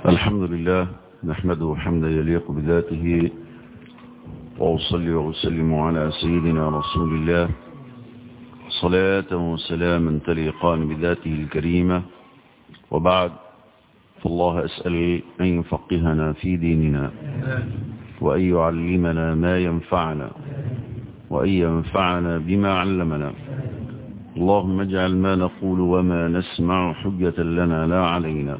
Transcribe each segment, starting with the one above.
الحمد لله نحمده حمدا يليق بذاته وأصلي وأسلم على سيدنا رسول الله صلاة وسلاما تليقان بذاته الكريمة وبعد فالله أسأل أن يفقهنا في ديننا وأن يعلمنا ما ينفعنا وأن ينفعنا بما علمنا اللهم اجعل ما نقول وما نسمع حجة لنا لا علينا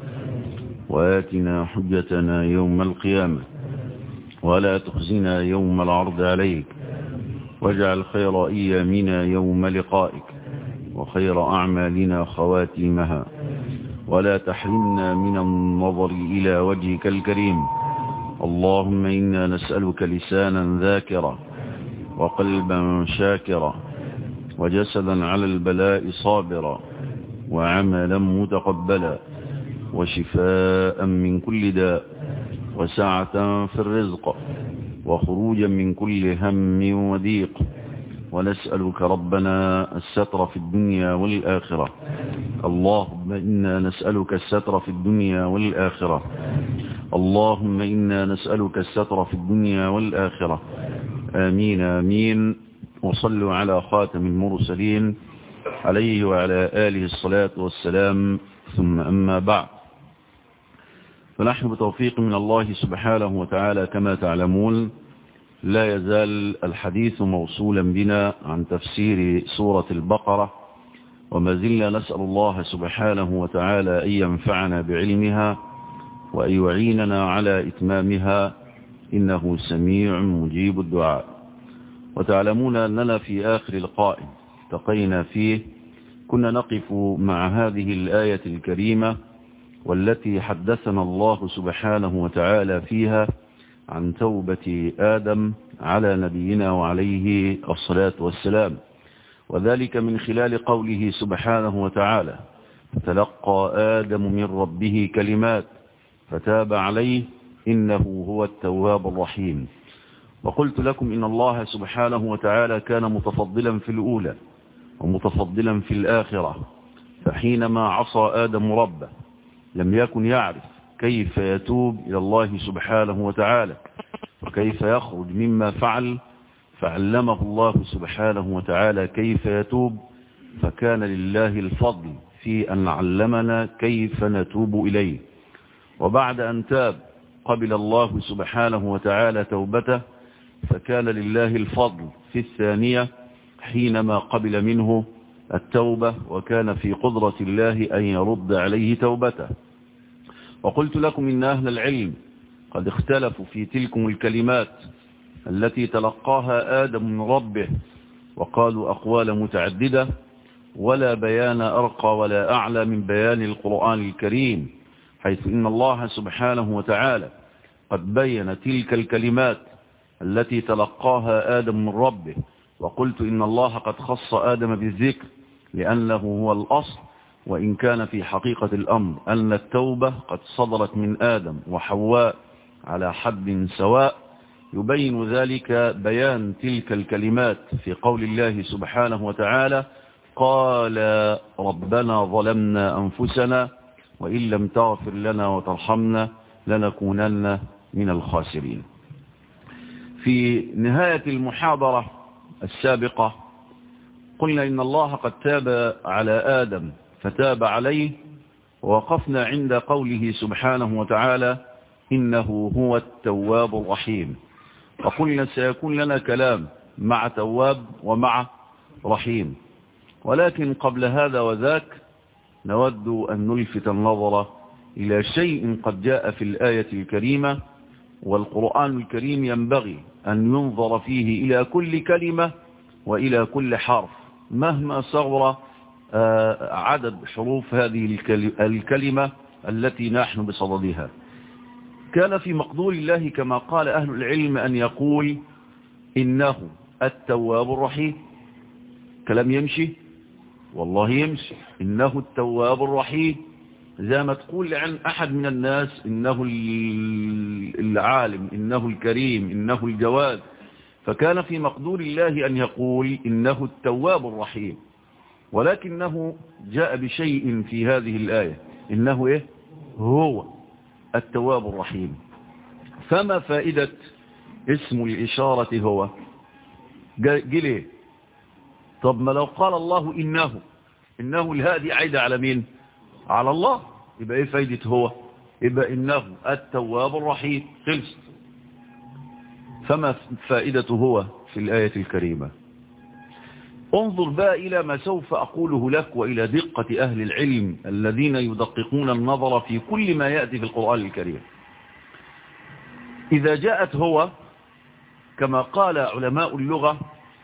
وآتنا حجتنا يوم القيامة ولا تخزنا يوم العرض عليك واجعل خير أيامنا يوم لقائك وخير أعمالنا خواتيمها ولا تحرمنا من النظر إلى وجهك الكريم اللهم إنا نسألك لسانا ذاكرا وقلبا شاكرا وجسدا على البلاء صابرا وعملا متقبلا وشفاء من كل داء وسعة في الرزق وخروجا من كل هم وضيق ونسألك ربنا الستر في الدنيا والآخرة اللهم إنا نسألك الستر في الدنيا والآخرة اللهم إنا نسألك الستر في الدنيا والآخرة آمين آمين وصلوا على خاتم المرسلين عليه وعلى آله الصلاة والسلام ثم أما بعد فنحن بتوفيق من الله سبحانه وتعالى كما تعلمون لا يزال الحديث موصولا بنا عن تفسير سورة البقرة وما زلنا نسأل الله سبحانه وتعالى أن ينفعنا بعلمها وأن يعيننا على إتمامها إنه سميع مجيب الدعاء وتعلمون أننا في آخر لقاء التقينا فيه كنا نقف مع هذه الآية الكريمة والتي حدثنا الله سبحانه وتعالى فيها عن توبة آدم على نبينا وعليه الصلاة والسلام وذلك من خلال قوله سبحانه وتعالى فتلقى آدم من ربه كلمات فتاب عليه إنه هو التواب الرحيم وقلت لكم إن الله سبحانه وتعالى كان متفضلا في الأولى ومتفضلا في الآخرة فحينما عصى آدم ربه لم يكن يعرف كيف يتوب إلى الله سبحانه وتعالى وكيف يخرج مما فعل فعلمه الله سبحانه وتعالى كيف يتوب فكان لله الفضل في أن علمنا كيف نتوب إليه وبعد أن تاب قبل الله سبحانه وتعالى توبته فكان لله الفضل في الثانية حينما قبل منه التوبة وكان في قدرة الله أن يرد عليه توبته وقلت لكم إن أهل العلم قد اختلفوا في تلكم الكلمات التي تلقاها آدم من ربه وقالوا أقوال متعددة ولا بيان أرقى ولا أعلى من بيان القرآن الكريم حيث إن الله سبحانه وتعالى قد بين تلك الكلمات التي تلقاها آدم من ربه وقلت إن الله قد خص آدم بالذكر لأنه هو الأصل وإن كان في حقيقة الأمر أن التوبة قد صدرت من آدم وحواء على حد سواء يبين ذلك بيان تلك الكلمات في قول الله سبحانه وتعالى قال ربنا ظلمنا أنفسنا وإن لم تغفر لنا وترحمنا لنكونن من الخاسرين في نهاية المحاضرة السابقة قلنا إن الله قد تاب على آدم فتاب عليه ووقفنا عند قوله سبحانه وتعالى إنه هو التواب الرحيم وقلنا سيكون لنا كلام مع تواب ومع رحيم ولكن قبل هذا وذاك نود أن نلفت النظر إلى شيء قد جاء في الآية الكريمة والقرآن الكريم ينبغي أن ينظر فيه إلى كل كلمة وإلى كل حرف مهما صغر عدد حروف هذه الكلمة التي نحن بصددها كان في مقدور الله كما قال أهل العلم أن يقول إنه التواب الرحيم كلام يمشي والله يمشي إنه التواب الرحيم زي ما تقول عن أحد من الناس إنه العالم إنه الكريم إنه الجواد فكان في مقدور الله أن يقول إنه التواب الرحيم ولكنه جاء بشيء في هذه الآية إنه إيه هو التواب الرحيم فما فائدة اسم الإشارة هو ليه طب ما لو قال الله إنه إنه الهادي عيد على مين على الله يبقى إيه فايدة هو يبقى إنه التواب الرحيم خلص فما فائدته هو في الآية الكريمة انظر بقى إلى ما سوف أقوله لك وإلى دقة أهل العلم الذين يدققون النظر في كل ما يأتي في القرآن الكريم إذا جاءت هو كما قال علماء اللغة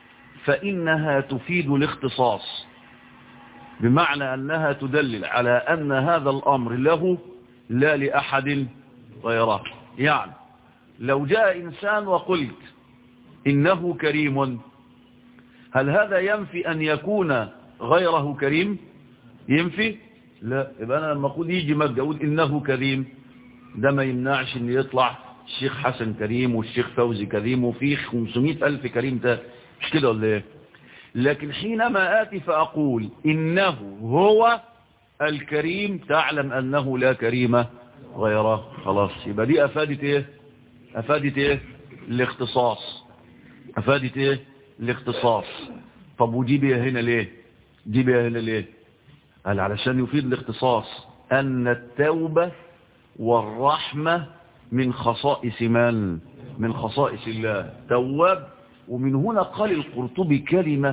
فإنها تفيد الاختصاص بمعنى أنها تدلل على أن هذا الأمر له لا لأحد غيره يعني لو جاء إنسان وقلت إنه كريم هل هذا ينفي أن يكون غيره كريم ينفي لا يبقى أنا لما أقول يجي مجد أقول إنه كريم ده ما يمنعش أن يطلع الشيخ حسن كريم والشيخ فوزي كريم وفي 500 ألف كريم ده مش كده ولا ايه لكن حينما آتي فأقول إنه هو الكريم تعلم أنه لا كريم غيره خلاص يبقى دي أفادت إيه أفادت إيه الاختصاص أفادت إيه الاختصاص طب ودي بيها هنا ليه دي بيها هنا ليه قال علشان يفيد الاختصاص أن التوبة والرحمة من خصائص من من خصائص الله تواب ومن هنا قال القرطبي كلمة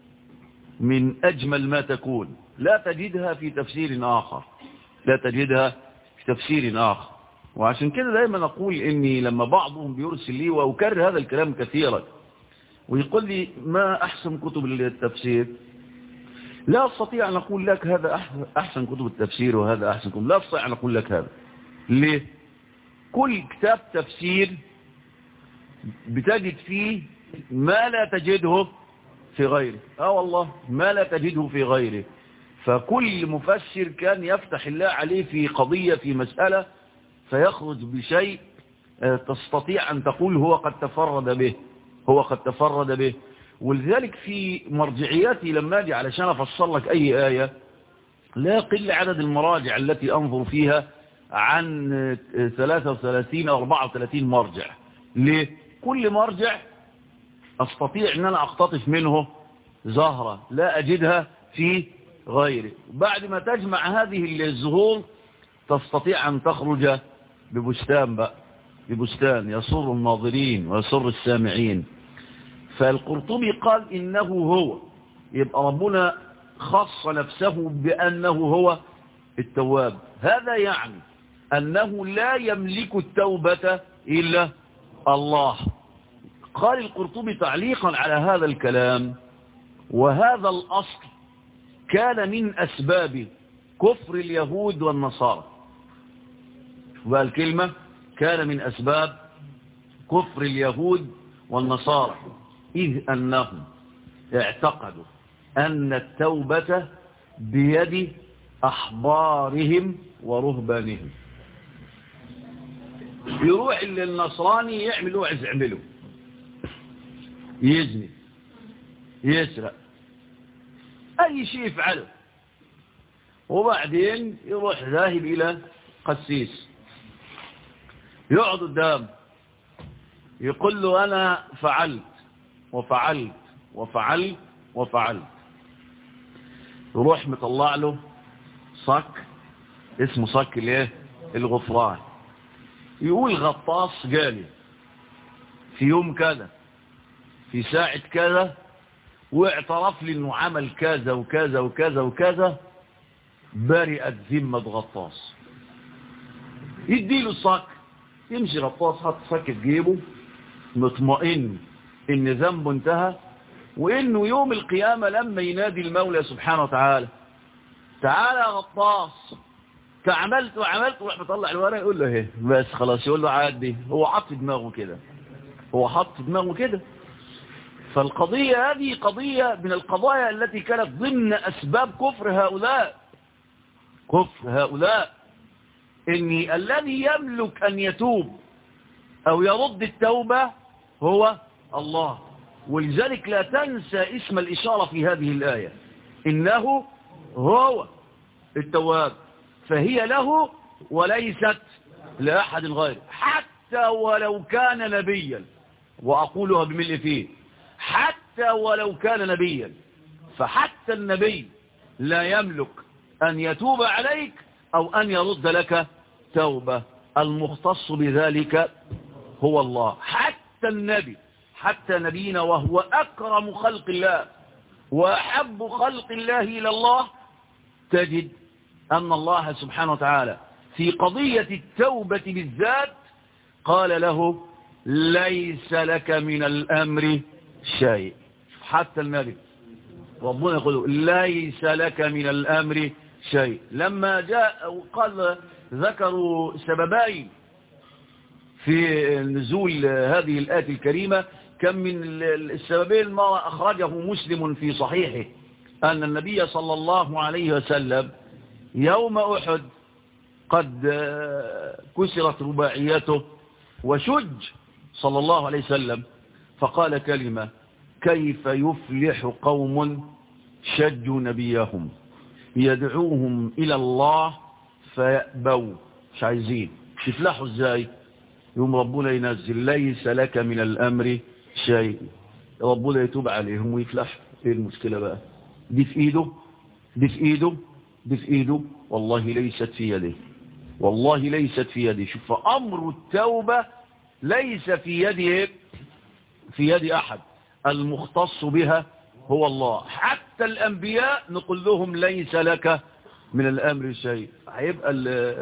من أجمل ما تكون لا تجدها في تفسير آخر لا تجدها في تفسير آخر وعشان كده دايما أقول إني لما بعضهم بيرسل لي وأكرر هذا الكلام كثيرا ويقول لي ما أحسن كتب التفسير لا أستطيع أن أقول لك هذا أحسن كتب التفسير وهذا أحسن كتب لا أستطيع أن أقول لك هذا ليه كل كتاب تفسير بتجد فيه ما لا تجده في غيره اه والله ما لا تجده في غيره فكل مفسر كان يفتح الله عليه في قضية في مسألة فيخرج بشيء تستطيع أن تقول هو قد تفرد به هو قد تفرد به ولذلك في مرجعياتي لما أجي علشان أفصل لك أي آية لا يقل عدد المراجع التي أنظر فيها عن 33 أو 34 مرجع ليه؟ كل مرجع أستطيع أن أنا أقتطف منه زهرة لا أجدها في غيره بعد ما تجمع هذه الزهور تستطيع أن تخرج ببستان بقى ببستان يسر الناظرين ويسر السامعين فالقرطبي قال إنه هو يبقى ربنا خص نفسه بأنه هو التواب هذا يعني أنه لا يملك التوبة إلا الله قال القرطبي تعليقا على هذا الكلام وهذا الأصل كان من أسباب كفر اليهود والنصارى والكلمة كان من أسباب كفر اليهود والنصارى إذ أنهم اعتقدوا أن التوبة بيد أحبارهم ورهبانهم يروح للنصراني يعمل له عايز يعمله يزني يسرق أي شيء يفعله وبعدين يروح ذاهب إلى قسيس يقعد قدام يقول له أنا فعلت وفعلت وفعلت وفعلت يروح مطلع له صك اسمه صك الايه الغفران يقول غطاس جالي في يوم كذا في ساعة كذا واعترف لي انه عمل كذا وكذا وكذا وكذا برئت ذمة غطاس يديله الصك يمشي غطاس حط صك في جيبه مطمئن ان ذنبه انتهى وانه يوم القيامة لما ينادي المولى سبحانه وتعالى تعالى يا غطاس تعملت وعملت وراح مطلع الورق يقول له ايه بس خلاص يقول له عادي هو حط دماغه كده هو حط دماغه كده فالقضية هذه قضية من القضايا التي كانت ضمن أسباب كفر هؤلاء كفر هؤلاء إن الذي يملك أن يتوب أو يرد التوبة هو الله ولذلك لا تنسى اسم الإشارة في هذه الآية إنه هو التواب فهي له وليست لأحد غير حتى ولو كان نبيا وأقولها بملء فيه حتى ولو كان نبيا فحتى النبي لا يملك أن يتوب عليك أو أن يرد لك توبة المختص بذلك هو الله حتى النبي حتى نبينا وهو أكرم خلق الله وأحب خلق الله إلى الله تجد أن الله سبحانه وتعالى في قضية التوبة بالذات قال له ليس لك من الأمر شيء حتى النبي ربنا يقول ليس لك من الأمر شيء لما جاء وقال ذكروا سببين في نزول هذه الآية الكريمة كم من السببين ما أخرجه مسلم في صحيحه أن النبي صلى الله عليه وسلم يوم أحد قد كسرت رباعيته وشج صلى الله عليه وسلم فقال كلمة كيف يفلح قوم شجوا نبيهم يدعوهم إلى الله فيأبوا مش عايزين يفلحوا ازاي يوم ربنا ينزل ليس لك من الأمر شيء ربنا يتوب عليهم ويفلح ايه المشكلة بقى دي في ايده دي في ايده دي في ايده والله ليست في يده والله ليست في يده شوف أمر التوبة ليس في يد في يد أحد المختص بها هو الله حتى الأنبياء نقول لهم ليس لك من الأمر شيء هيبقى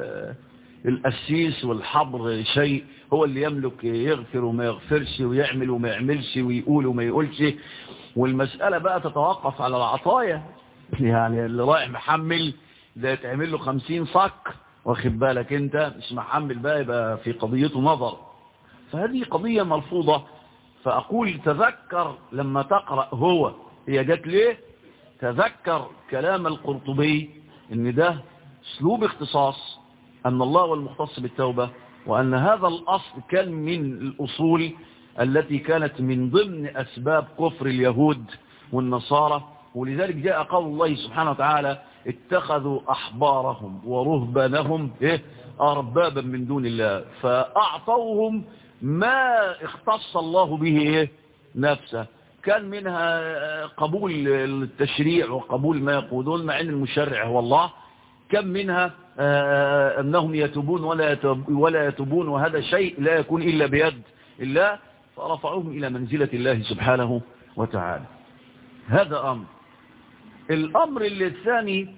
الأسيس والحبر شيء هو اللي يملك يغفر وما يغفرش ويعمل وما يعملش ويقول وما يقولش والمسألة بقى تتوقف على العطايا يعني اللي رايح محمل ده يتعمل له خمسين صك واخد بالك انت مش محمل بقى يبقى في قضيته نظر فهذه قضية مرفوضة فأقول تذكر لما تقرأ هو هي جت ليه تذكر كلام القرطبي ان ده اسلوب اختصاص أن الله هو المختص بالتوبة وأن هذا الأصل كان من الأصول التي كانت من ضمن أسباب كفر اليهود والنصارى ولذلك جاء قول الله سبحانه وتعالى اتخذوا أحبارهم ورهبانهم إيه أربابا من دون الله فأعطوهم ما اختص الله به إيه نفسه كان منها قبول التشريع وقبول ما يقولون مع أن المشرع هو الله كم منها أنهم يتوبون ولا ولا يتوبون وهذا شيء لا يكون إلا بيد الله فرفعوهم إلى منزلة الله سبحانه وتعالى هذا أمر الأمر الثاني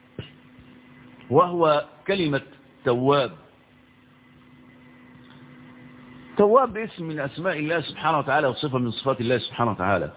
وهو كلمة تواب تواب اسم من أسماء الله سبحانه وتعالى وصفة من صفات الله سبحانه وتعالى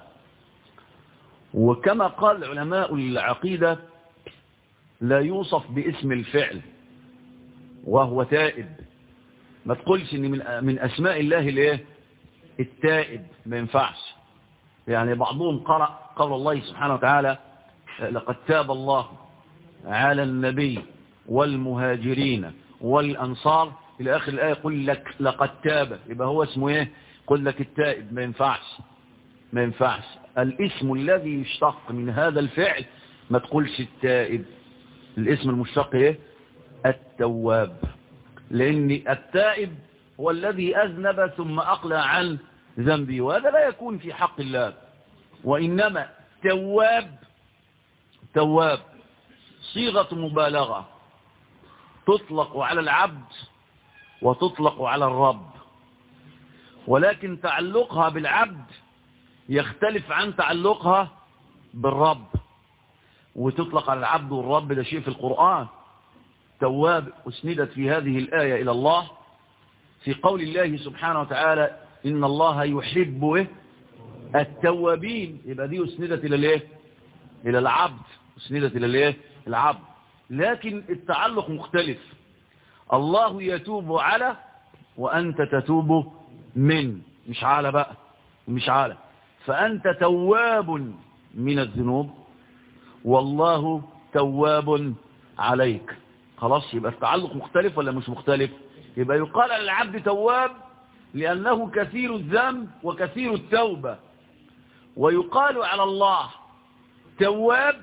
وكما قال علماء العقيدة لا يوصف باسم الفعل وهو تائب ما تقولش ان من من اسماء الله الايه التائب ما ينفعش يعني بعضهم قرأ قول الله سبحانه وتعالى لقد تاب الله على النبي والمهاجرين والأنصار إلى آخر الآية يقول لك لقد تاب يبقى هو اسمه إيه قل لك التائب ما ينفعش ما ينفعش الاسم الذي يشتق من هذا الفعل ما تقولش التائب الاسم المشتق إيه التواب لأن التائب هو الذي أذنب ثم أقلع عن ذنبي وهذا لا يكون في حق الله وإنما تواب تواب صيغة مبالغة تطلق على العبد وتطلق على الرب ولكن تعلقها بالعبد يختلف عن تعلقها بالرب وتطلق على العبد والرب ده شيء في القرآن تواب أسندت في هذه الآية إلى الله في قول الله سبحانه وتعالى إن الله يحب التوابين يبقى دي أسندت إلى الايه إلى العبد أسندت إلى الايه العبد لكن التعلق مختلف الله يتوب على وأنت تتوب من مش على بقى مش على فأنت تواب من الذنوب والله تواب عليك خلاص يبقى التعلق مختلف ولا مش مختلف يبقى يقال على العبد تواب لأنه كثير الذنب وكثير التوبة ويقال على الله تواب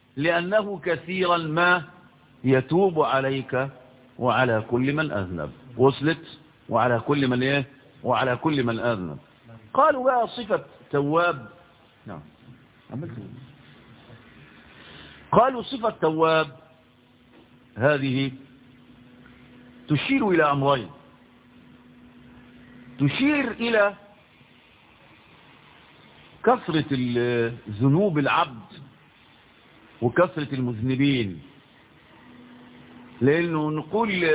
لأنه كثيرا ما يتوب عليك وعلى كل من أذنب وصلت وعلى كل من ايه وعلى كل من اذنب قالوا بقى صفة تواب نعم عملت قالوا صفة تواب هذه تشير إلى أمرين تشير إلى كثرة ذنوب العبد وكثرة المذنبين لأنه نقول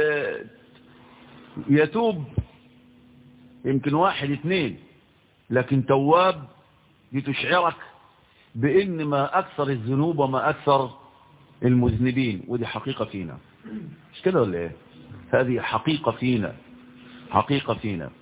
يتوب يمكن واحد اثنين لكن تواب دي تشعرك بأن ما أكثر الذنوب وما أكثر المذنبين ودي حقيقة فينا مش كده ولا ايه هذه حقيقة فينا حقيقة فينا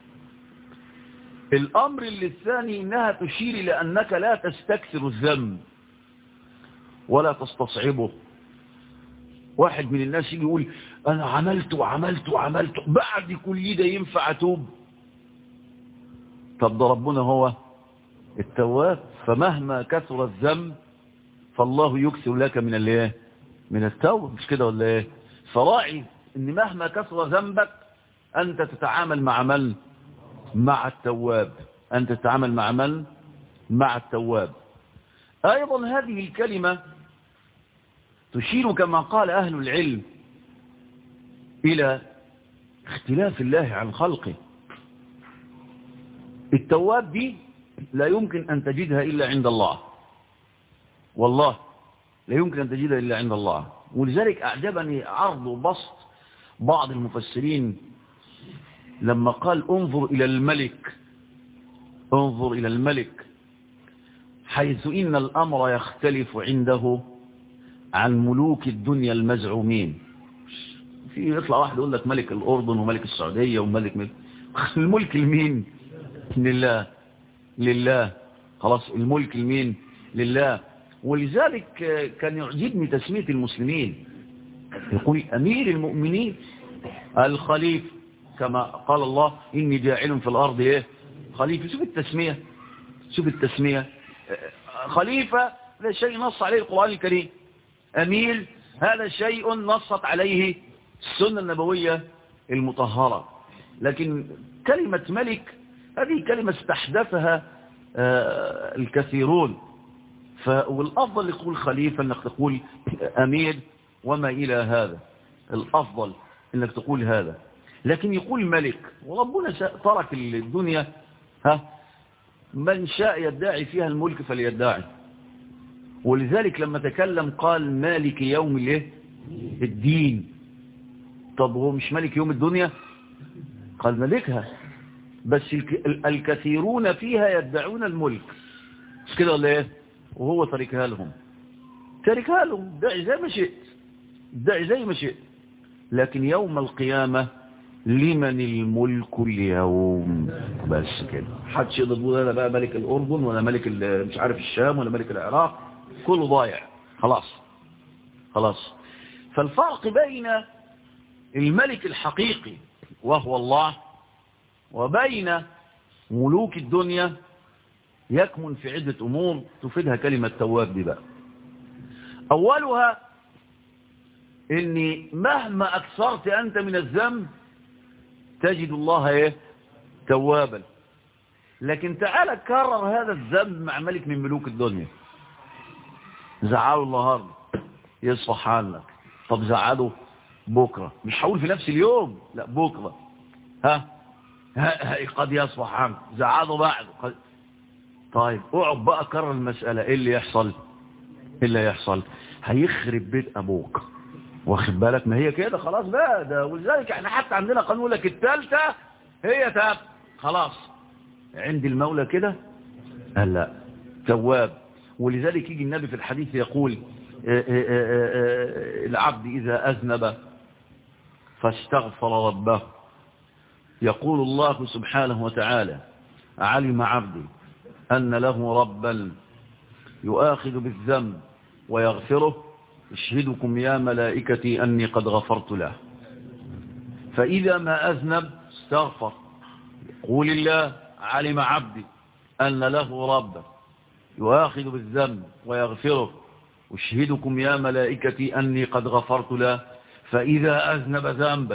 الأمر اللي الثاني إنها تشير إلى أنك لا تستكثر الذنب ولا تستصعبه واحد من الناس يجي يقول أنا عملت وعملت وعملت بعد كل ده ينفع أتوب طب ده ربنا هو التواب فمهما كثر الذنب فالله يكثر لك من الايه من التوبه مش كده ولا ايه فراعي ان مهما كثر ذنبك انت تتعامل مع من مع التواب انت تتعامل مع من مع التواب ايضا هذه الكلمه تشير كما قال اهل العلم الى اختلاف الله عن خلقه التواب دي لا يمكن أن تجدها إلا عند الله والله لا يمكن أن تجدها إلا عند الله ولذلك أعجبني عرض وبسط بعض المفسرين لما قال انظر إلى الملك انظر إلى الملك حيث إن الأمر يختلف عنده عن ملوك الدنيا المزعومين في يطلع واحد يقول لك ملك الأردن وملك السعودية وملك ملك الملك المين لله لله خلاص الملك المين لله ولذلك كان يعجبني تسمية المسلمين يقول أمير المؤمنين الخليفة كما قال الله إني جاعل في الأرض إيه خليفة شوف التسمية شوف التسمية خليفة هذا شيء نص عليه القرآن الكريم أمير هذا شيء نصت عليه السنة النبوية المطهرة لكن كلمة ملك هذه كلمة استحدثها الكثيرون والأفضل يقول خليفة أنك تقول أمير وما إلى هذا الأفضل أنك تقول هذا لكن يقول ملك وربنا ترك الدنيا ها من شاء يدعي فيها الملك فليدعي ولذلك لما تكلم قال مالك يوم الايه الدين طب هو مش ملك يوم الدنيا قال ملكها بس الكثيرون فيها يدعون الملك مش كده ولا ايه وهو تركها لهم تركها لهم دعي زي ما شئت دعي زي ما شئت لكن يوم القيامة لمن الملك اليوم بس كده حدش يقدر يقول انا بقى ملك الاردن ولا ملك مش عارف الشام ولا ملك العراق كله ضايع خلاص خلاص فالفرق بين الملك الحقيقي وهو الله وبين ملوك الدنيا يكمن في عدة أمور تفيدها كلمة تواب دي بقى أولها إني مهما أكثرت أنت من الذنب تجد الله إيه توابا لكن تعال كرر هذا الذنب مع ملك من ملوك الدنيا زعله النهارده يصفح عنك طب زعله بكرة مش هقول في نفس اليوم لا بكرة ها قد يصفح عنك زعاده بعد قد... طيب اقعد بقى كرر المسألة ايه اللي يحصل ايه اللي يحصل هيخرب بيت ابوك واخد بالك ما هي كده خلاص بقى ده ولذلك احنا حتى عندنا قانون لك الثالثة هي تاب خلاص عند المولى كده قال لا تواب ولذلك يجي النبي في الحديث يقول آآ آآ العبد إذا أذنب فاستغفر ربه يقول الله سبحانه وتعالى علم عبدي أن له ربا يؤاخذ بالذنب ويغفره اشهدكم يا ملائكتي أني قد غفرت له فإذا ما أذنب استغفر يقول الله علم عبدي أن له ربا يؤاخذ بالذنب ويغفره اشهدكم يا ملائكتي أني قد غفرت له فإذا أذنب ذنبا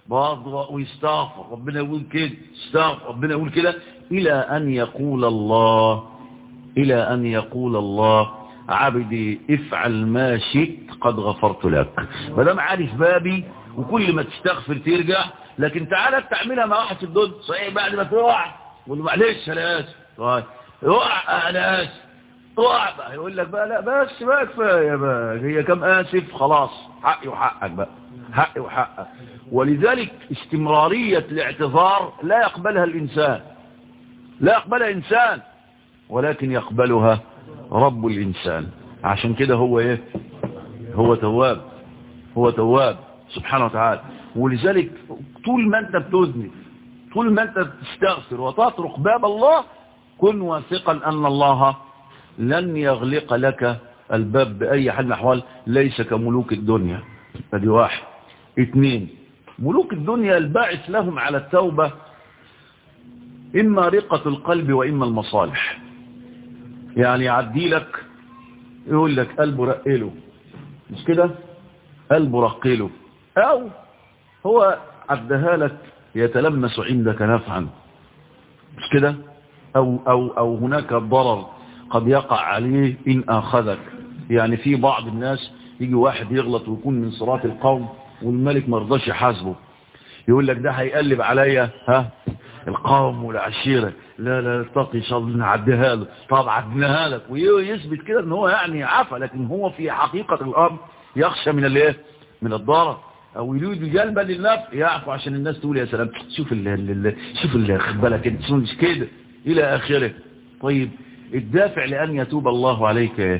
برضه ويستغفر ربنا يقول كده استغفر ربنا يقول كده إلى أن يقول الله إلى أن يقول الله عبدي افعل ما شئت قد غفرت لك ما دام عارف بابي وكل ما تستغفر ترجع لكن تعالى تعملها مع واحد في الدنيا صحيح بعد ما تقع وقول له معلش انا اسف طيب اقع انا اسف اقع بقى يقول لك بقى لا بس بقى كفايه بقى هي كم اسف خلاص حقي وحقك بقى حقي وحقك ولذلك استمرارية الاعتذار لا يقبلها الإنسان لا يقبلها إنسان ولكن يقبلها رب الإنسان عشان كده هو إيه هو تواب هو تواب سبحانه وتعالى ولذلك طول ما أنت بتذنب طول ما أنت تستغفر وتطرق باب الله كن واثقا أن الله لن يغلق لك الباب بأي حال من الأحوال ليس كملوك الدنيا ادي واحد اثنين ملوك الدنيا الباعث لهم على التوبة إما رقة القلب وإما المصالح يعني يعدي لك يقول لك قلبه رقله مش كده قلبه رقله أو هو عدها لك يتلمس عندك نفعا مش كده أو, أو, أو هناك ضرر قد يقع عليه إن أخذك يعني في بعض الناس يجي واحد يغلط ويكون من صراط القوم والملك ما رضاش يحاسبه يقول لك ده هيقلب عليا ها القوم والعشيرة لا لا اتقي ان شاء الله نعديها له طب عدناها لك ويثبت كده ان هو يعني عفى لكن هو في حقيقة الامر يخشى من الايه من الضرر او يريد جلبا للنفع يعفو عشان الناس تقول يا سلام شوف اللي اللي شوف اللي خد بالك انت مش كده الى اخره طيب الدافع لان يتوب الله عليك ايه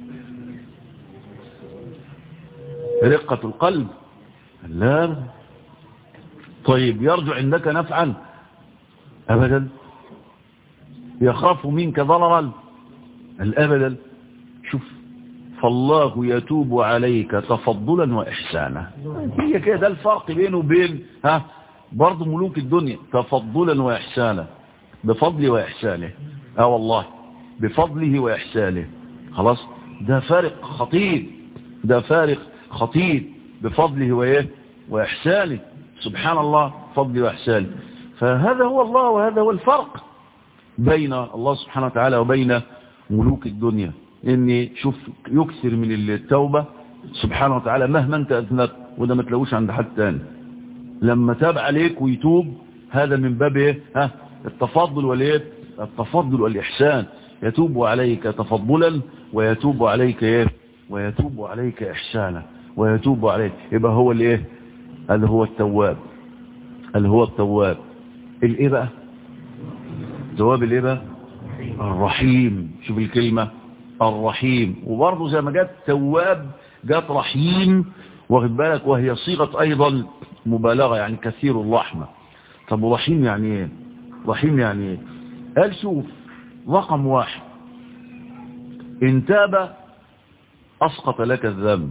رقة القلب لا طيب يرجو عندك نفعا أبدا يخاف منك ضررا الأبدا شوف فالله يتوب عليك تفضلا وإحسانا هي كده ده الفرق بينه وبين ها برضه ملوك الدنيا تفضلا وإحسانا بفضل وإحسانه اه والله بفضله وإحسانه خلاص ده فارق خطير ده فارق خطير بفضله وإيه وإحسانه سبحان الله فضله وإحسانه فهذا هو الله وهذا هو الفرق بين الله سبحانه وتعالى وبين ملوك الدنيا إني شوف يكثر من التوبة سبحانه وتعالى مهما أنت أذنبت وده ما تلاقوش عند حد تاني لما تاب عليك ويتوب هذا من باب ايه ها التفضل والايه التفضل والإحسان يتوب عليك تفضلا ويتوب عليك ايه ويتوب عليك إحسانا ويتوب عليك يبقى هو الايه هذا هو التواب اللي هو التواب الايه بقى التواب الايه بقى الرحيم شوف الكلمة الرحيم وبرضه زي ما جت تواب جت رحيم واخد بالك وهي صيغة ايضا مبالغة يعني كثير الرحمة طب ورحيم يعني ايه رحيم يعني ايه قال شوف رقم واحد ان تاب اسقط لك الذنب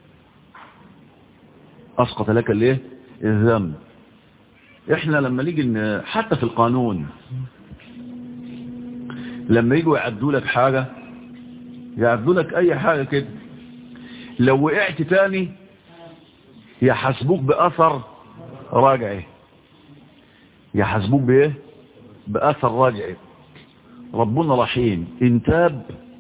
اسقط لك الايه الذنب احنا لما نيجي حتى في القانون لما يجوا يعدوا لك حاجة يعدوا لك اي حاجة كده لو وقعت تاني يحاسبوك بأثر راجعي يحاسبوك بايه بأثر راجعي ربنا رحيم ان تاب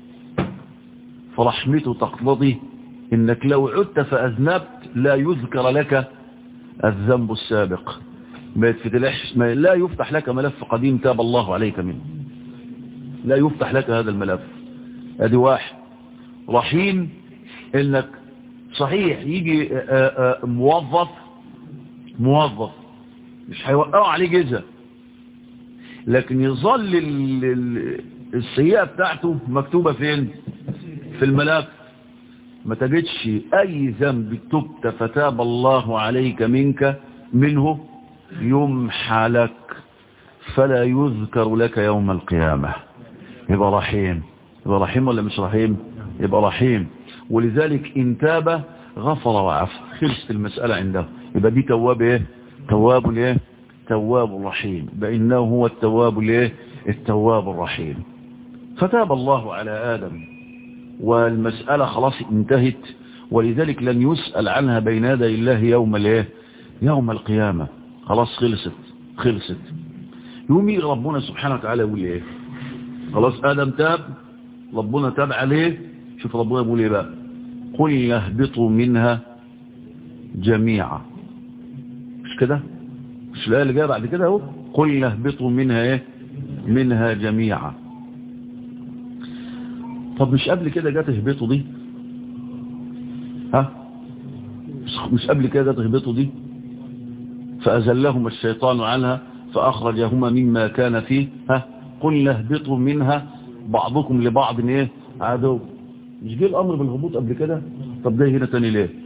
فرحمته تقتضي انك لو عدت فاذنبت لا يذكر لك الذنب السابق ما يتفتلحش ما لا يفتح لك ملف قديم تاب الله عليك منه لا يفتح لك هذا الملف ادي واحد رحيم انك صحيح يجي آآ آآ موظف موظف مش هيوقعوا عليه جزء لكن يظل السيئة بتاعته مكتوبة فين في الملف ما تجدش اي ذنب تبت فتاب الله عليك منك منه يمحى لك فلا يذكر لك يوم القيامة يبقى رحيم يبقى رحيم ولا مش رحيم يبقى رحيم ولذلك ان تاب غفر وعفى خلصت المسألة عنده يبقى دي تواب ايه تواب ايه تواب رحيم بأنه هو التواب الايه التواب الرحيم فتاب الله على آدم والمسألة خلاص انتهت ولذلك لن يسأل عنها بين يدي الله يوم الايه يوم القيامة خلاص خلصت خلصت يوم يجي ربنا سبحانه وتعالى يقول ايه خلاص ادم تاب ربنا تاب عليه شوف ربنا يقول ايه بقى قل يهبطوا منها جميعا مش كده مش الايه اللي جايه بعد كده اهو قل يهبطوا منها ايه منها جميعا طب مش قبل كده جت اهبطوا دي ها مش قبل كده جت اهبطوا دي فأزلهما الشيطان عنها فأخرجهما مما كان فيه ها قل اهبطوا منها بعضكم لبعض ايه عدو مش جه الأمر بالهبوط قبل كده طب جاي هنا تاني ليه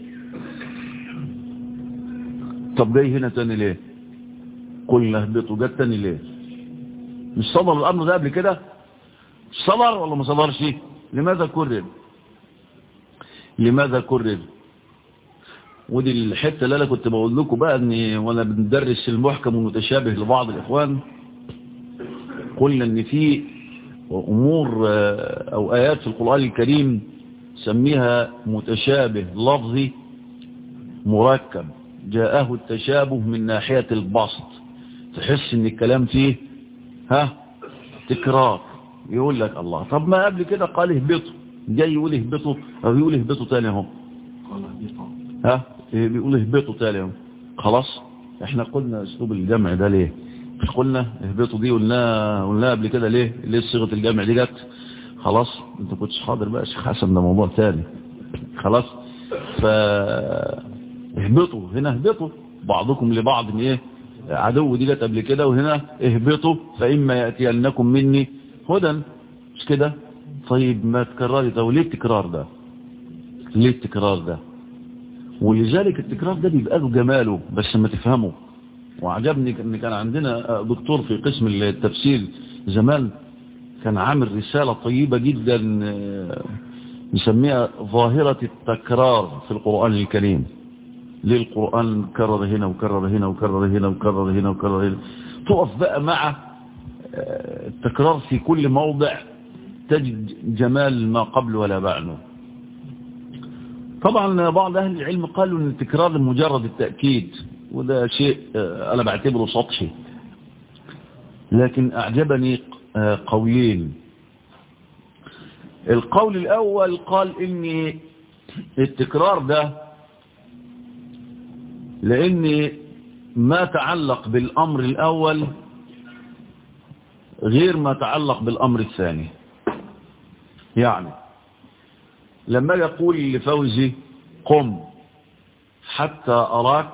طب جاي هنا تاني ليه قل اهبطوا جت تاني ليه مش صدر الأمر ده قبل كده صدر ولا ما صدرش لماذا كرر لماذا كرر ودي الحته اللي انا كنت بقول لكم بقى اني وانا بندرس المحكم والمتشابه لبعض الاخوان قلنا ان في امور او ايات في القران الكريم سميها متشابه لفظي مركب جاءه التشابه من ناحيه البسط تحس ان الكلام فيه ها تكرار يقول لك الله طب ما قبل كده قال اهبطوا جاي يقول اهبطوا او يقول اهبطوا تاني اهو ها بيقول اهبطوا تاني اهو خلاص احنا قلنا اسلوب الجمع ده ليه مش قلنا اهبطوا دي قلناها قلناها قبل كده ليه ليه صيغه الجمع دي جت خلاص انت كنتش حاضر بقى شيخ حسن ده موضوع تاني خلاص ف اهبطوا هنا اهبطوا بعضكم لبعض ايه عدو دي جت قبل كده وهنا اهبطوا فاما ياتينكم مني هدى مش كده طيب ما تكرري ده وليه التكرار ده ليه التكرار ده ولذلك التكرار ده بيبقى له جماله بس ما تفهمه وعجبني ان كان عندنا دكتور في قسم التفسير زمان كان عامل رسالة طيبة جدا نسميها ظاهرة التكرار في القرآن الكريم ليه القرآن كرر هنا وكرر هنا وكرر هنا وكرر هنا وكرر هنا تقف بقى مع التكرار في كل موضع تجد جمال ما قبل ولا بعده طبعا بعض أهل العلم قالوا أن التكرار مجرد التأكيد وده شيء أنا بعتبره سطحي لكن أعجبني قولين القول الأول قال إن التكرار ده لأن ما تعلق بالأمر الأول غير ما تعلق بالأمر الثاني يعني لما يقول لفوزي قم حتى أراك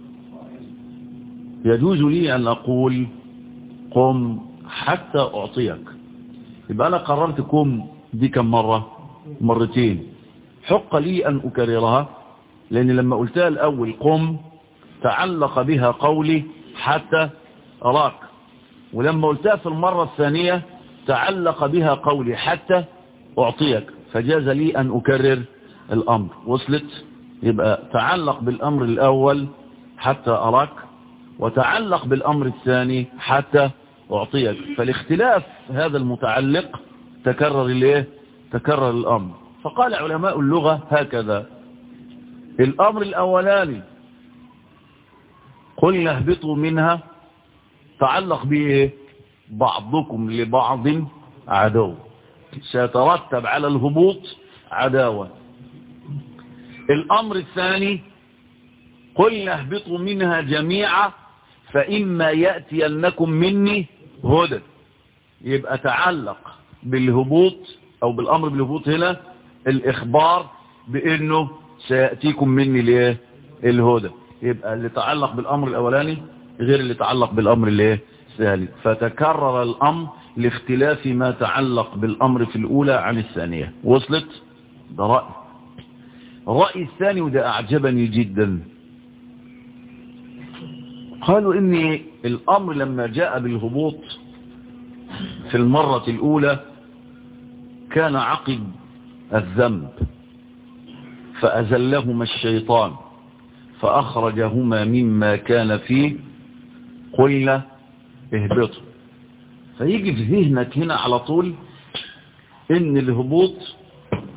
يجوز لي أن أقول قم حتى أعطيك يبقى أنا قررت قم دي كم مرة مرتين حق لي أن أكررها لأن لما قلتها الأول قم تعلق بها قولي حتى أراك ولما قلتها في المرة الثانية تعلق بها قولي حتى أعطيك فجاز لي أن أكرر الأمر وصلت يبقى تعلق بالأمر الأول حتى أراك وتعلق بالأمر الثاني حتى أعطيك فالاختلاف هذا المتعلق تكرر الايه تكرر الأمر فقال علماء اللغة هكذا الأمر الأولاني قلنا اهبطوا منها تعلق به بعضكم لبعض عدو سيترتب على الهبوط عداوة الأمر الثاني قلنا اهبطوا منها جميعا فإما يأتينكم مني هدى يبقى تعلق بالهبوط أو بالأمر بالهبوط هنا الإخبار بأنه سيأتيكم مني ليه الهدى يبقى اللي تعلق بالأمر الأولاني غير اللي تعلق بالأمر اللي الثالث فتكرر الأمر لاختلاف ما تعلق بالأمر في الأولى عن الثانية وصلت ده رأي الرأي الثاني وده أعجبني جدا قالوا إن الأمر لما جاء بالهبوط في المرة الأولى كان عقب الذنب فأزلهما الشيطان فأخرجهما مما كان فيه قلنا اهبطوا فيجي في ذهنك هنا على طول ان الهبوط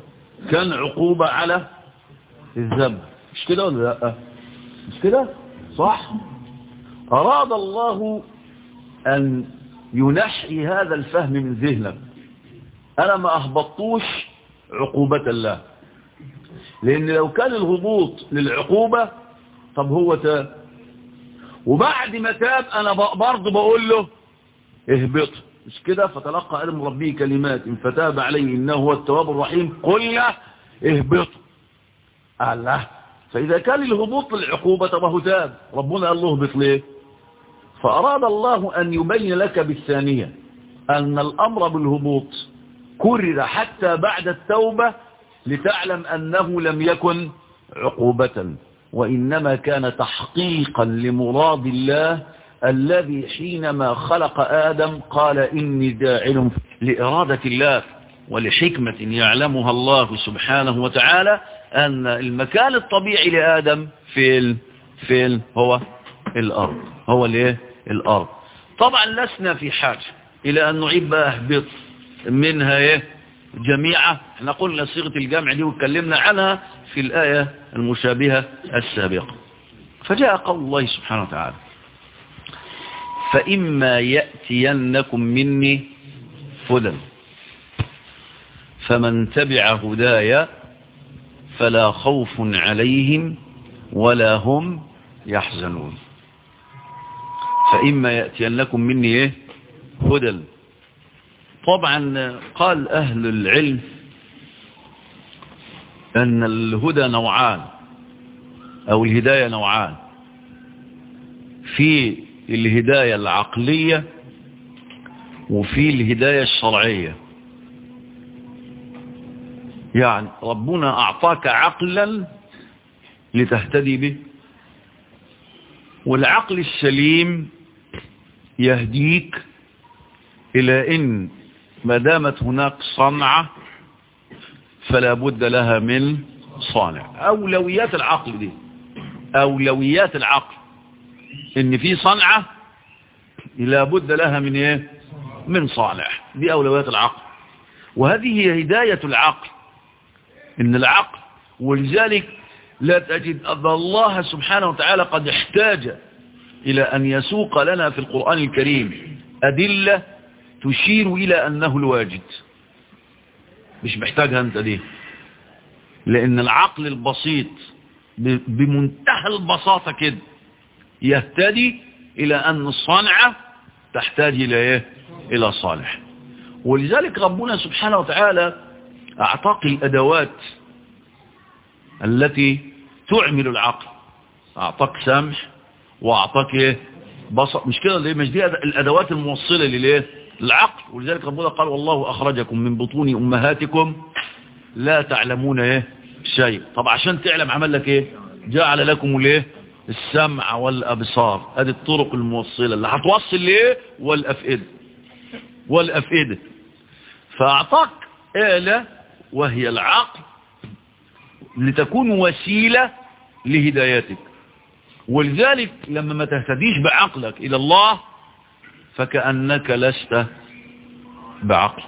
كان عقوبة على الذنب مش كده ولا لا مش كده صح أراد الله أن ينحي هذا الفهم من ذهنك أنا ما أهبطوش عقوبة الله لأن لو كان الهبوط للعقوبة طب هو تاب وبعد ما تاب أنا برضه بقول له اهبط مش كده فتلقى آدم ربه كلمات فتاب عليه إنه هو التواب الرحيم قل له اهبط الله فإذا كان الهبوط للعقوبة طب هو تاب ربنا قال له اهبط ليه فأراد الله أن يبين لك بالثانية أن الأمر بالهبوط كرر حتى بعد التوبة لتعلم أنه لم يكن عقوبة وإنما كان تحقيقا لمراد الله الذي حينما خلق آدم قال إني جاعل لإرادة الله ولحكمة يعلمها الله سبحانه وتعالى أن المكان الطبيعي لآدم في في هو الأرض هو الايه الأرض طبعا لسنا في حاجة إلى أن نعيد بقى اهبط منها ايه جميعة احنا قلنا صيغة الجمع دي واتكلمنا عنها في الآية المشابهة السابقة فجاء قول الله سبحانه وتعالى فإما يأتينكم مني هدى فمن تبع هدايا فلا خوف عليهم ولا هم يحزنون فإما يأتينكم مني إيه هدى طبعا قال أهل العلم أن الهدى نوعان أو الهداية نوعان في الهداية العقلية وفي الهداية الشرعية يعني ربنا أعطاك عقلا لتهتدي به والعقل السليم يهديك إلى إن ما دامت هناك صنعة فلا بد لها من صانع أولويات العقل دي أولويات العقل إن في صنعة لا بد لها من إيه من صانع دي أولويات العقل وهذه هي هداية العقل إن العقل ولذلك لا تجد أن الله سبحانه وتعالى قد احتاج إلى أن يسوق لنا في القرآن الكريم أدلة تشير إلى أنه الواجد مش محتاجها أنت دي لأن العقل البسيط بمنتهى البساطة كده يهتدي إلى أن الصنعة تحتاج إلى إيه؟ إلى صالح ولذلك ربنا سبحانه وتعالى أعطاك الأدوات التي تعمل العقل أعطاك سمح وأعطاك إيه؟ بصر مش كده ليه مش دي الأدوات الموصلة للإيه؟ العقل ولذلك ربنا قال والله أخرجكم من بطون أمهاتكم لا تعلمون إيه شيء طب عشان تعلم عمل لك إيه جعل لكم الإيه السمع والأبصار هذه الطرق الموصلة اللي هتوصل لإيه والأفئدة والأفئدة فأعطاك آلة وهي العقل لتكون وسيلة لهدايتك ولذلك لما ما تهتديش بعقلك إلى الله فكأنك لست بعقل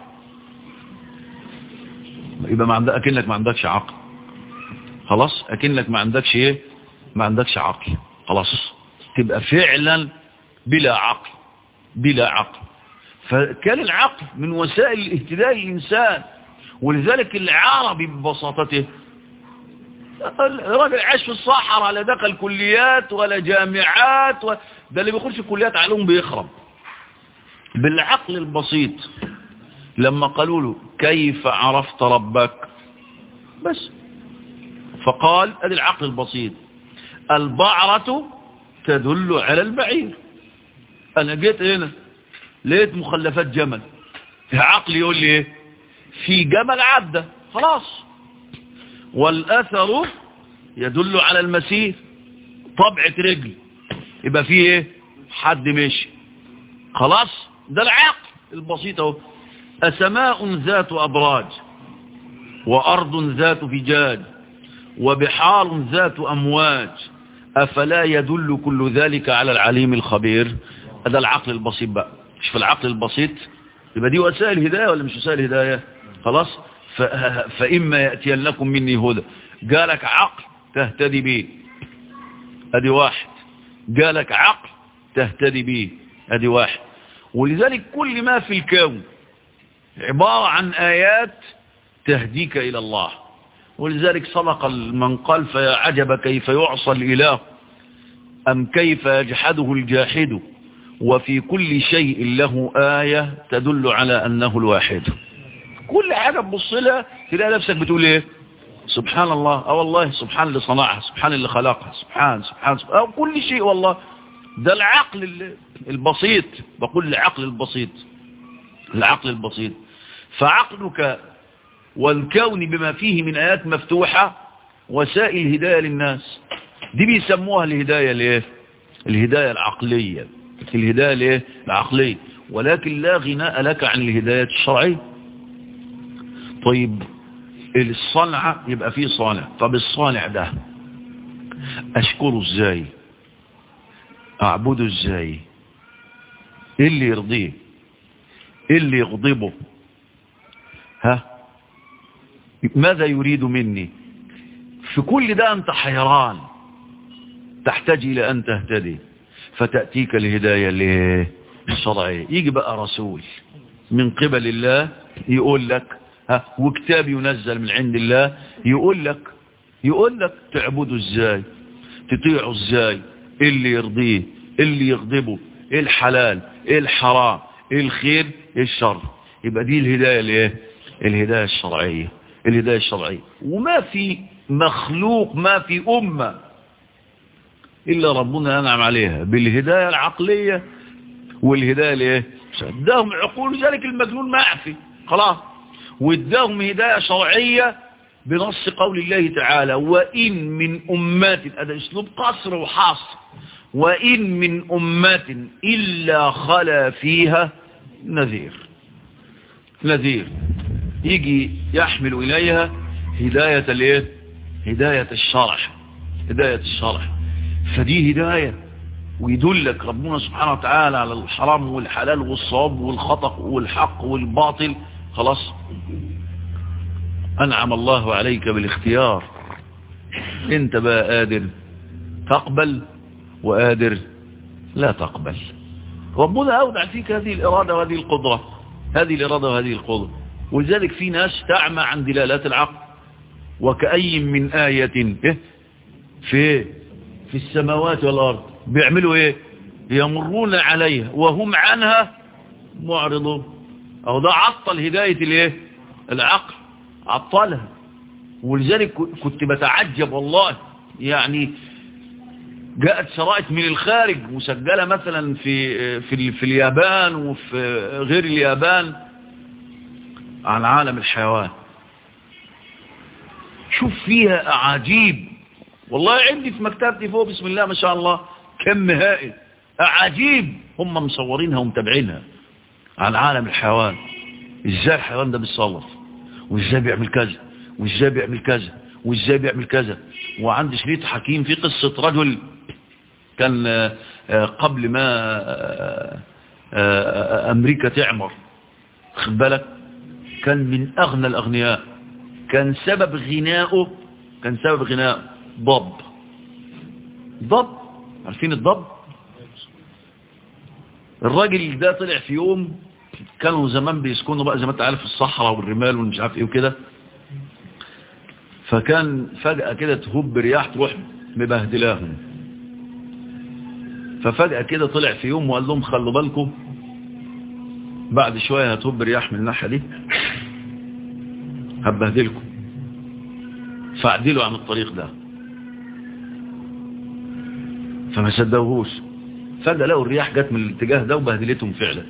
يبقى ما عندك أكنك ما عندكش عقل خلاص أكنك ما عندكش إيه ما عندكش عقل خلاص تبقى فعلا بلا عقل بلا عقل فكان العقل من وسائل الاهتداء الإنسان ولذلك العربي ببساطته الراجل عاش في الصحراء لا دخل كليات ولا جامعات و... ده اللي بيخش كليات علوم بيخرب بالعقل البسيط لما قالوا له كيف عرفت ربك بس فقال ادي العقل البسيط البعرة تدل على البعير انا جيت هنا لقيت مخلفات جمل عقلي يقول لي ايه في جمل عدى خلاص والاثر يدل على المسير طبعة رجل يبقى فيه ايه حد مشي خلاص ده العقل البسيط اهو أسماء ذات أبراج وأرض ذات فجاج وبحار ذات أمواج أفلا يدل كل ذلك على العليم الخبير هذا العقل البسيط بقى مش في العقل البسيط يبقى دي وسائل هداية ولا مش وسائل هداية خلاص فإما يأتي لكم مني هدى جالك عقل تهتدي به ادي واحد جالك عقل تهتدي به ادي واحد ولذلك كل ما في الكون عبارة عن آيات تهديك إلى الله ولذلك صدق من قال فيا عجب كيف يعصى الإله أم كيف يجحده الجاحد وفي كل شيء له آية تدل على أنه الواحد كل حاجة تبص لها تلاقي نفسك بتقول ايه سبحان الله اه والله سبحان اللي صنعها سبحان اللي خلقها سبحان سبحان, سبحان أو كل شيء والله ده العقل البسيط بقول العقل البسيط العقل البسيط فعقلك والكون بما فيه من آيات مفتوحة وسائل هداية للناس دي بيسموها الهداية الايه الهداية العقلية الهداية الايه العقلية ولكن لا غناء لك عن الهداية الشرعية طيب الصنعة يبقى فيه صانع طب الصانع ده اشكره ازاي اعبده ازاي ايه اللي يرضيه ايه اللي يغضبه ها ماذا يريد مني في كل ده انت حيران تحتاج الى ان تهتدي فتأتيك الهداية الشرعية يجي بقى رسول من قبل الله يقول لك ها وكتاب ينزل من عند الله يقول لك يقول لك تعبده ازاي تطيعه ازاي ايه اللي يرضيه ايه اللي يغضبه ايه الحلال ايه الحرام ايه الخير ايه الشر يبقى دي الهداية الايه الهداية الشرعية الهداية الشرعية وما في مخلوق ما في أمة إلا ربنا أنعم عليها بالهداية العقلية والهداية الايه اداهم عقول ذلك المجنون معفي خلاص واداهم هداية شرعية بنص قول الله تعالى وإن من أمات هذا أسلوب قصر وحاصر وإن من أمات إلا خلا فيها نذير نذير يجي يحمل إليها هداية الايه هداية الشرع هداية الشرع فدي هداية ويدلك ربنا سبحانه وتعالى على الحرام والحلال والصواب والخطأ والحق والباطل خلاص أنعم الله عليك بالاختيار انت بقى قادر تقبل وقادر لا تقبل ربنا أودع فيك هذه الإرادة وهذه القدرة هذه الإرادة وهذه القدرة ولذلك في ناس تعمى عن دلالات العقل وكأي من آية إيه؟ في في السماوات والأرض بيعملوا إيه يمرون عليها وهم عنها معرضون أو ده عطل هداية الإيه العقل عطلها ولذلك كنت بتعجب والله يعني جاءت شرائط من الخارج مسجلة مثلا في في في اليابان وفي غير اليابان عن عالم الحيوان شوف فيها أعاجيب والله عندي في مكتبتي فوق بسم الله ما شاء الله كم هائل أعاجيب هم مصورينها ومتابعينها عن عالم الحيوان ازاي الحيوان ده بيتصرف وازاي بيعمل كذا وازاي بيعمل كذا وازاي بيعمل كذا وعندي شريط حكيم في قصة رجل كان قبل ما أمريكا تعمر خد بالك كان من أغنى الأغنياء كان سبب غنائه كان سبب غنائه ضب ضب عارفين الضب الراجل ده طلع في يوم كانوا زمان بيسكنوا بقى زي ما انت عارف الصحراء والرمال ومش عارف ايه وكده فكان فجأة كده تهب رياح تروح مبهدلاهم ففجأة كده طلع في يوم وقال لهم خلوا بالكم بعد شوية هتهب رياح من الناحية دي هبهدلكم فاعدلوا عن الطريق ده فما صدقوهوش فجأة لقوا الرياح جت من الاتجاه ده وبهدلتهم فعلا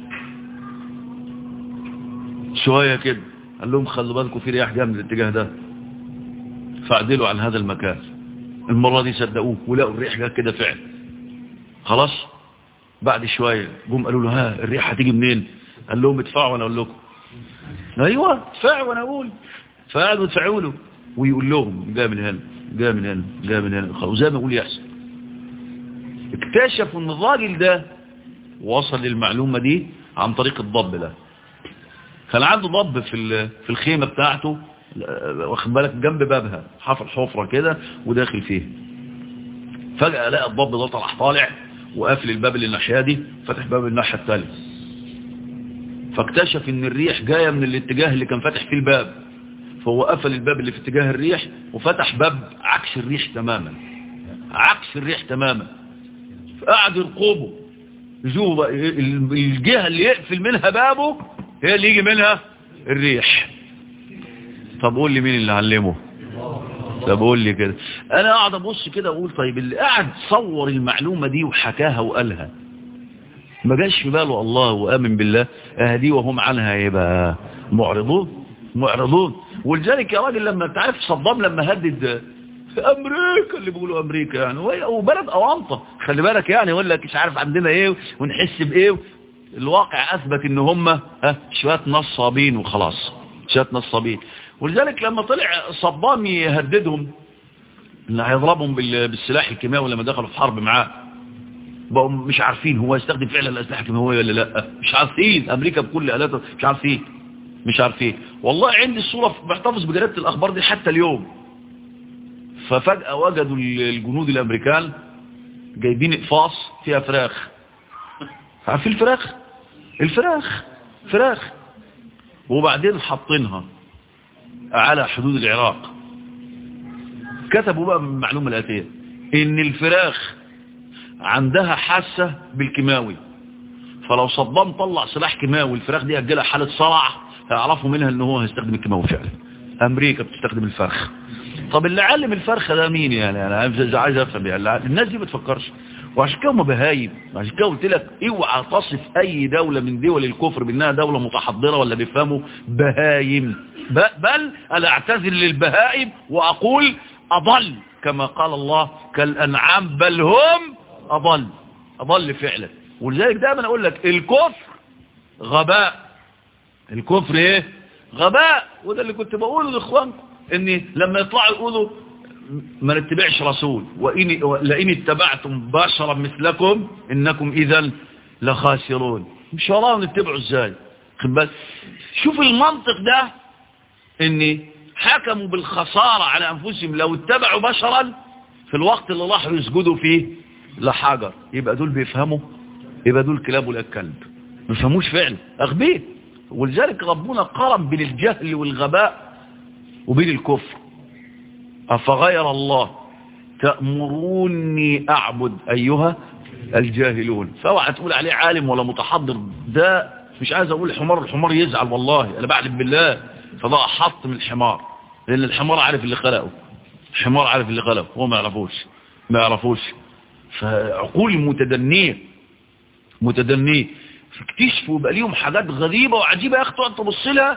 شوية كده قال لهم خلوا بالكم في رياح جايه من الاتجاه ده فاعدلوا عن هذا المكان المرة دي صدقوه ولقوا الريح جايه كده فعلا خلاص بعد شوية جم قالوا له ها الريح هتيجي منين قال لهم ادفعوا وانا اقول لكم ايوه ادفعوا وانا اقول فقعدوا يدفعوا له ويقول لهم جاء من هنا جاء من هنا جاء من هنا خلاص زي ما يقول يحصل اكتشفوا ان الراجل ده وصل للمعلومة دي عن طريق الضب ده كان عنده ضب في في الخيمة بتاعته واخد بالك جنب بابها حفر حفرة كده وداخل فيه فجأة لقى الضب ده طلع طالع وقافل الباب اللي الناحيه دي فتح باب الناحيه الثانيه فاكتشف ان الريح جايه من الاتجاه اللي كان فاتح فيه الباب فهو قفل الباب اللي في اتجاه الريح وفتح باب عكس الريح تماما عكس الريح تماما فقعد يرقبه يشوف الجهه اللي يقفل منها بابه هي اللي يجي منها الريح طب قول لي مين اللي علمه طب قول لي كده انا قاعد ابص كده اقول طيب اللي قاعد صور المعلومه دي وحكاها وقالها ما جاش في باله الله وامن بالله اهدي وهم عنها يبقى معرضون معرضون ولذلك يا راجل لما تعرف صدام لما هدد امريكا اللي بيقولوا امريكا يعني وبلد اوانطه خلي بالك يعني يقول لك مش عارف عندنا ايه ونحس بايه الواقع اثبت ان هم ها شويه نصابين وخلاص شويه نصابين ولذلك لما طلع صدام يهددهم ان هيضربهم بالسلاح الكيماوي لما دخلوا في حرب معاه بقوا مش عارفين هو يستخدم فعلا الاسلحه الكيماويه ولا لا مش عارفين امريكا بكل الاتها مش عارفين مش عارفين والله عندي الصوره محتفظ بجريده الاخبار دي حتى اليوم ففجاه وجدوا الجنود الامريكان جايبين اقفاص فيها فراخ عارفين الفراخ الفراخ فراخ وبعدين حاطينها على حدود العراق كتبوا بقى المعلومة الآتية ان الفراخ عندها حاسة بالكيماوي فلو صدام طلع سلاح كيماوي الفراخ دي هتجيلها حالة صرع هيعرفوا منها ان هو هيستخدم الكيماوي فعلا امريكا بتستخدم الفرخ طب اللي علم الفرخة ده مين يعني انا عايز افهم يعني الناس دي ما بتفكرش وعشان كده هم بهايم وعشان كده قلت لك اوعى تصف اي دولة من دول الكفر بانها دولة متحضرة ولا بيفهموا بهايم بل انا اعتذر للبهائم واقول اضل كما قال الله كالانعام بل هم اضل اضل فعلا ولذلك دايما اقول لك الكفر غباء الكفر ايه غباء وده اللي كنت بقوله لاخوانكم ان لما يطلعوا يقولوا ما نتبعش رسول وإن لئن اتبعتم بشرا مثلكم إنكم إذا لخاسرون مش والله نتبعوا ازاي بس شوف المنطق ده ان حكموا بالخسارة على أنفسهم لو اتبعوا بشرا في الوقت اللي راحوا يسجدوا فيه لحجر يبقى دول بيفهموا يبقى دول كلاب ولا الكلب ما يفهموش فعلا أغبيه ولذلك ربنا قرن بين الجهل والغباء وبين الكفر أفغير الله تأمروني أعبد أيها الجاهلون فاوعى تقول عليه عالم ولا متحضر ده مش عايز أقول الحمار الحمار يزعل والله أنا بعلم بالله فده حط من الحمار لأن الحمار عارف اللي خلقه الحمار عارف اللي خلقه هو ما يعرفوش ما يعرفوش فعقول متدنية متدنية فاكتشفوا بقى ليهم حاجات غريبة وعجيبة يا أخي تقعد تبص لها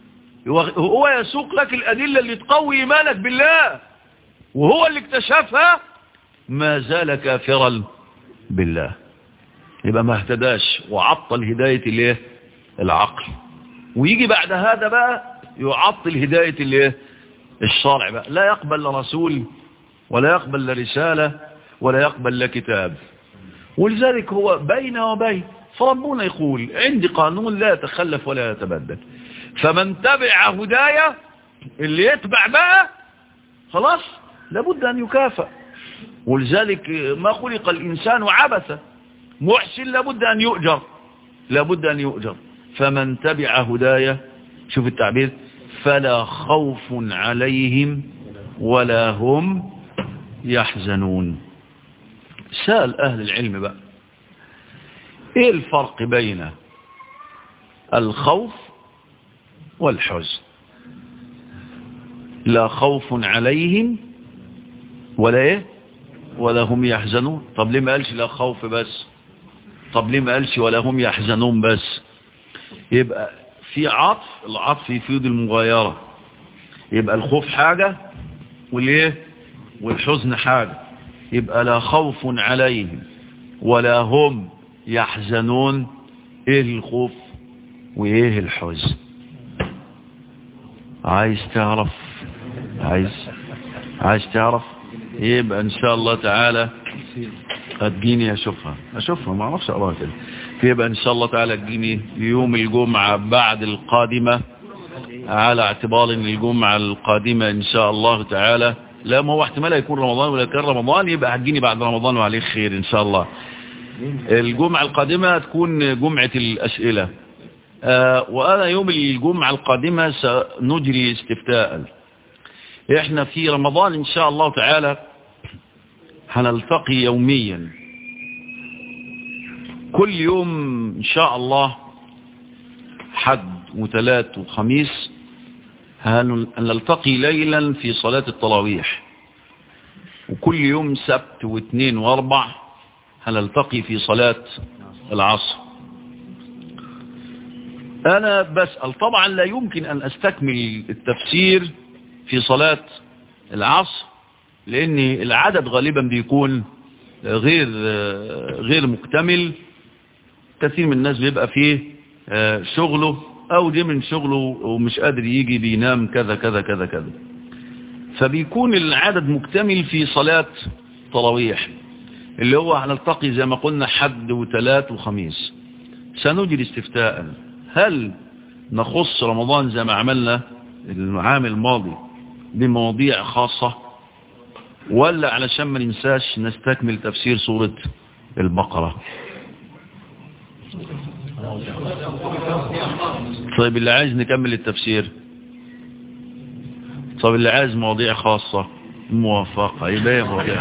هو يسوق لك الأدلة اللي تقوي إيمانك بالله وهو اللي اكتشفها ما زال كافرا بالله يبقى ما اهتداش وعطل هداية الايه العقل ويجي بعد هذا بقى يعطل هداية الايه الشرع بقى لا يقبل رسول ولا يقبل رسالة ولا يقبل كتاب ولذلك هو بين وبين فربنا يقول عندي قانون لا يتخلف ولا يتبدل فمن تبع هدايا اللي يتبع بقى خلاص لابد أن يكافأ ولذلك ما خلق الإنسان عبثا محسن لابد أن يؤجر لابد أن يؤجر فمن تبع هدايا شوف التعبير فلا خوف عليهم ولا هم يحزنون سأل أهل العلم بقى ايه الفرق بين الخوف والحزن لا خوف عليهم ولا ايه ولا هم يحزنون طب ليه ما قالش لا خوف بس طب ليه ما قالش ولا هم يحزنون بس يبقى في عطف العطف يفيد المغايرة يبقى الخوف حاجة والايه والحزن حاجة يبقى لا خوف عليهم ولا هم يحزنون ايه الخوف وايه الحزن عايز تعرف عايز عايز تعرف يبقى ان شاء الله تعالى هتجيني اشوفها اشوفها ما اعرفش اقراها كده يبقى ان شاء الله تعالى تجيني يوم الجمعة بعد القادمة على اعتبار ان الجمعة القادمة ان شاء الله تعالى لا ما هو احتمال يكون رمضان ولا كان رمضان يبقى هتجيني بعد رمضان وعليه خير ان شاء الله الجمعة القادمة تكون جمعة الأسئلة آه وأنا يوم الجمعة القادمة سنجري استفتاء احنا في رمضان ان شاء الله تعالى هنلتقي يوميا كل يوم ان شاء الله حد وثلاث وخميس هنلتقي ليلا في صلاة التراويح وكل يوم سبت واثنين واربع هنلتقي في صلاة العصر انا بسأل طبعا لا يمكن ان استكمل التفسير في صلاة العصر لان العدد غالبا بيكون غير غير مكتمل كثير من الناس بيبقى فيه شغله او دي من شغله ومش قادر يجي بينام كذا كذا كذا كذا فبيكون العدد مكتمل في صلاة تراويح اللي هو هنلتقي زي ما قلنا حد وثلاث وخميس سنجري استفتاء هل نخص رمضان زي ما عملنا العام الماضي بمواضيع خاصة ولا علشان ما ننساش نستكمل تفسير سورة البقرة طيب اللي عايز نكمل التفسير طيب اللي عايز مواضيع خاصة موافقة يبقى مواضيع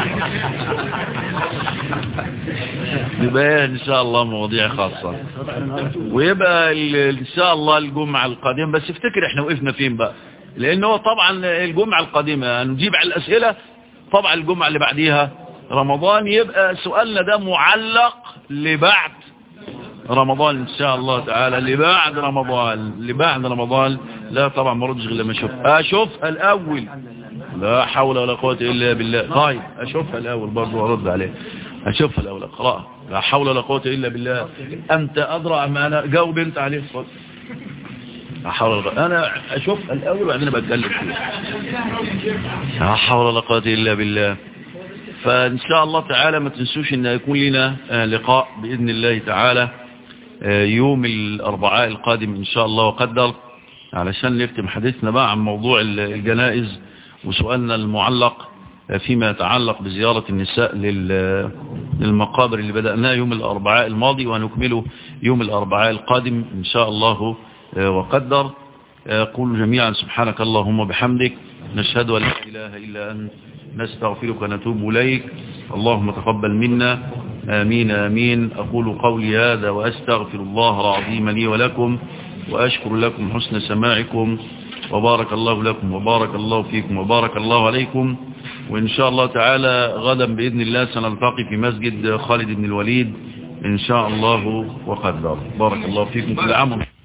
يبقى ان شاء الله مواضيع خاصة ويبقى ان شاء الله الجمعة القادمة بس افتكر احنا وقفنا فين بقى لان هو طبعا الجمعة القادمة نجيب على الاسئلة طبعا الجمعة اللي بعديها رمضان يبقى سؤالنا ده معلق لبعد رمضان ان شاء الله تعالى اللي بعد رمضان اللي بعد رمضان لا طبعا ما ردش غير لما اشوف اشوفها الاول لا حول ولا قوة الا بالله طيب اشوفها الاول برضه وارد عليه اشوفها الاول اقراها لا حول ولا قوة الا بالله انت ادرى ما انا جاوب انت عليه الصلاة لا حول ولا قوة انا اشوفها الاول وبعدين بتكلم فيها لا حول ولا قوة الا بالله فان شاء الله تعالى ما تنسوش ان يكون لنا لقاء باذن الله تعالى يوم الاربعاء القادم ان شاء الله وقدر علشان نختم حديثنا بقى عن موضوع الجنائز وسؤالنا المعلق فيما يتعلق بزيارة النساء للمقابر اللي بدأناه يوم الأربعاء الماضي ونكمله يوم الأربعاء القادم إن شاء الله وقدر قولوا جميعا سبحانك اللهم بحمدك نشهد أن لا إله إلا أنت نستغفرك ونتوب إليك اللهم تقبل منا آمين آمين أقول قولي هذا وأستغفر الله العظيم لي ولكم وأشكر لكم حسن سماعكم وبارك الله لكم وبارك الله فيكم وبارك الله عليكم وإن شاء الله تعالى غدا بإذن الله سنلتقي في مسجد خالد بن الوليد إن شاء الله وقدر بارك الله فيكم كل عام